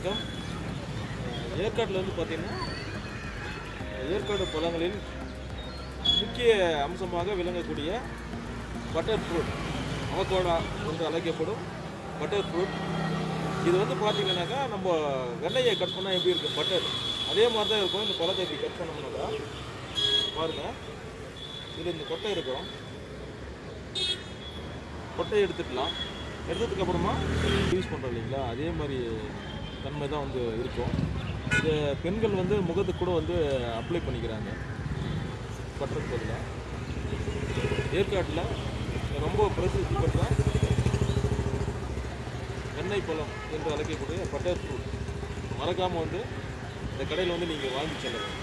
வணக்கம் ஏற்காட்டில் வந்து பார்த்தீங்கன்னா ஏற்காடு பழங்களில் முக்கிய அம்சமாக விளங்கக்கூடிய பட்டர் ஃப்ரூட் அவகோடா என்று அழைக்கப்படும் பட்டர் ஃப்ரூட் இது வந்து பார்த்தீங்கன்னாக்கா நம்ம வெள்ளையை கட் பண்ணால் எப்படி இருக்குது பட்டர் அதே மாதிரி தான் இருக்கும் இந்த பழத்தை இப்படி கட் பண்ணோம்னாக்கா பாருங்கள் இதில் இந்த கொட்டை இருக்கும் கொட்டையை எடுத்துக்கலாம் எடுத்ததுக்கு அப்புறமா யூஸ் பண்ணுறோம் இல்லைங்களா அதே மாதிரி தன்மை தான் வந்து இருக்கும் இதை பெண்கள் வந்து முகத்துக்கு கூட வந்து அப்ளை பண்ணிக்கிறாங்க பட்டர் பதிலாக ஏற்காட்டில் ரொம்ப பிரசித்தி பெற்ற வெண்ணெய் பழம் என்று அழைக்கக்கூடிய பட்டர் ஃப்ரூட் மறக்காமல் வந்து இந்த கடையில் வந்து நீங்கள் வாங்கி செல்லலாம்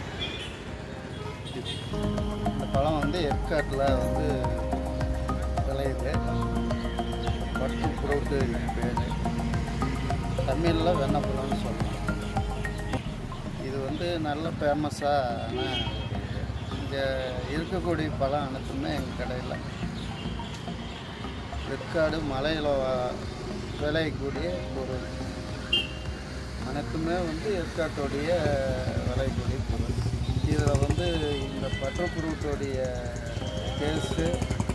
இந்த பழம் வந்து ஏற்காட்டில் வந்து விளையுது பட்டு ஃப்ரூட்டு பேர் தமிழில் வெண்ணப்பழம்னு சொல்லலாம் இது வந்து நல்ல ஃபேமஸான இங்கே இருக்கக்கூடிய பழம் அனைத்துமே எங்கள் கடையில் ஏற்காடு மலையில் வ- விளையக்கூடிய பொருள் அனைத்துமே வந்து ஏற்காட்டுடைய விளையக்கூடிய பொருள் இதில் வந்து இந்த பட்டர் ஃப்ரூட்டோடைய டேஸ்ட்டு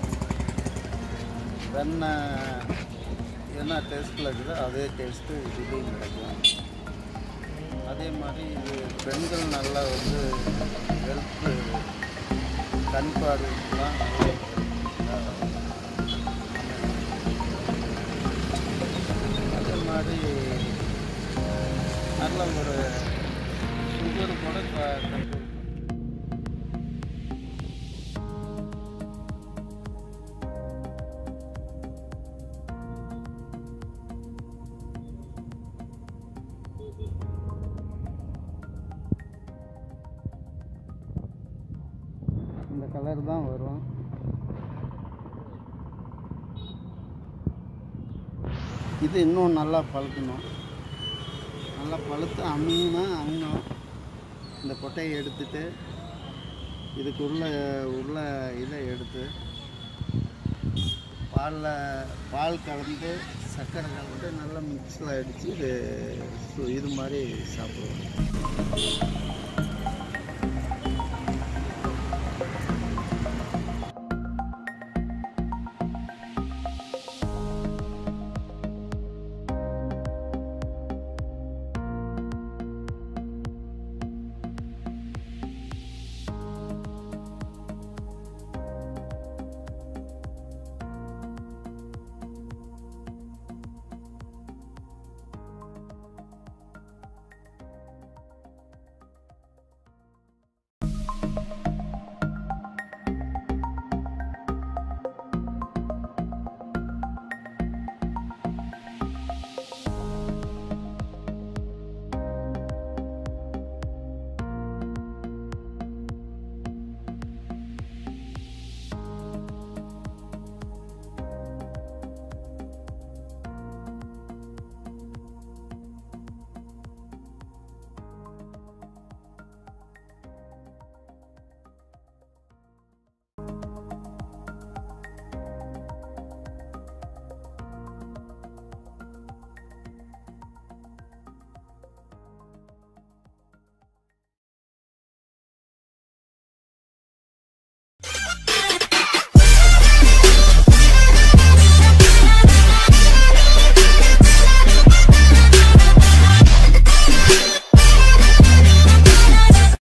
வெண்ணெய் என்ன டேஸ்ட்டில் இருக்குதோ அதே டேஸ்ட்டு இதுலேயும் கிடைக்கும் அதே மாதிரி இது பெண்கள் நல்லா வந்து ஹெல்த்து கண் பார்வைக்கெல்லாம் நல்ல அதே மாதிரி நல்ல ஒரு சுகர் கூட கண்ட்ரோல் இந்த கலர் தான் வரும் இது இன்னும் நல்லா பழுக்கணும் நல்லா பழுத்து அம்மினா அம்மணும் இந்த கொட்டையை எடுத்துட்டு இதுக்கு உள்ள உள்ள இதை எடுத்து பாலில் பால் கலந்து சர்க்கரை கலந்து நல்லா மிக்ஸில் அடித்து இது சு- இது மாதிரி சாப்பிடுவோம்